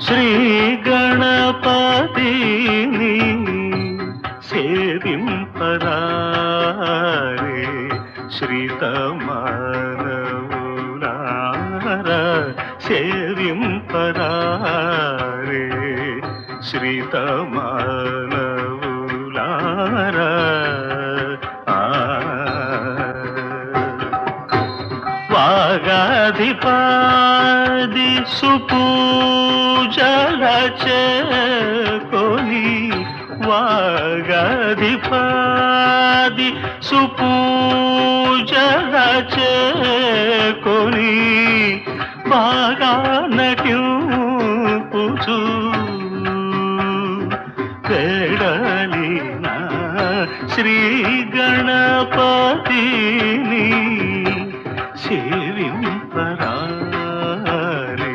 శ్రీ గణపతిని సేవింపరారే శ్రీతమానవులార సేవింపరారే శ్రీతమానవులార ఆ వాగాధిపాది సుపూజల చేకొని వాగాధిపాది సుపూజల చేకొని బాగా నటింపుచు వేడలిన శ్రీ గణపతిని సేవింపరారే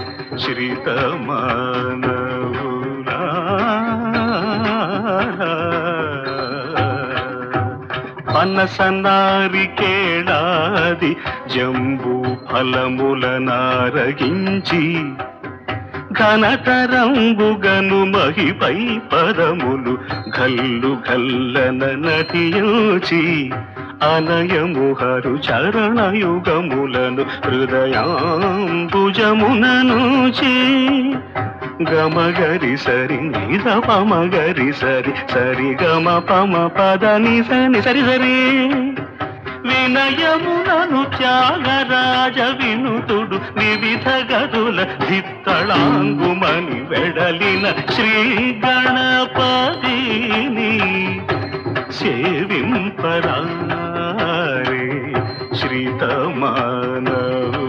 శ్రీతమానవులారా పనసనారి కేళాది జంబూ ఫలముల నారగించి ఘనతరంబుగను మహిపై పదములు గల్లు గల్లన నటియోచి అనయముహరు చరణయుగములను హృదయాంబుజముననుచి గమగరి సరి నిద పమగరి సరి సరి గమ పమ పద ని సని సరి సరి వినయమునను త్యాగరాజ వినుతుడు వివిధ గదుల దిత్తళాంగుమని వెడలిన శ్రీ గణపతిని సేవింపరారే శ్రీతమానవు